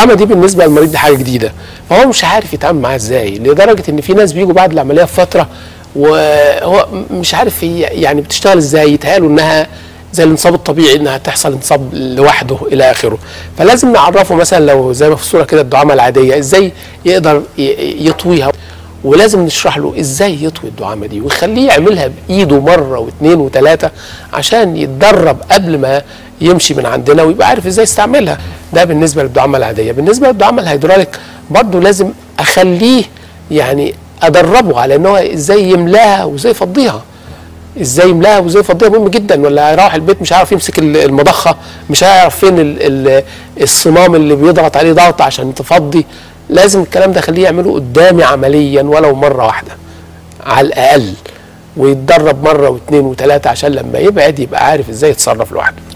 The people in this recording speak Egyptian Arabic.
الدعامه دي بالنسبه للمريض دي حاجه جديده فهو مش عارف يتعامل معاها ازاي لدرجه ان في ناس بيجوا بعد العمليه بفتره وهو مش عارف هي يعني بتشتغل ازاي يتهيأله انها زي الانصاب الطبيعي انها تحصل انصاب لوحده الى اخره فلازم نعرفه مثلا لو زي ما في الصوره كده الدعامه العاديه ازاي يقدر ي- يطويها ولازم نشرح له ازاي يطوي الدعامه دي ويخليه يعملها بايده مره واثنين وثلاثه عشان يتدرب قبل ما يمشي من عندنا ويبقى عارف ازاي يستعملها ده بالنسبه للدعامه العاديه بالنسبه للدعامه الهيدروليك برضه لازم اخليه يعني ادربه على ان هو ازاي يملاها وازاي يفضيها ازاي يملاها وازاي يفضيها مهم جدا ولا هيروح البيت مش عارف يمسك ال- المضخه مش هيعرف فين ال- ال- الصمام اللي بيضغط عليه ضغط عشان تفضي لازم الكلام ده خليه يعمله قدامي عمليا ولو مره واحده على الاقل ويتدرب مره واثنين وثلاثه عشان لما يبعد يبقى عارف ازاي يتصرف لوحده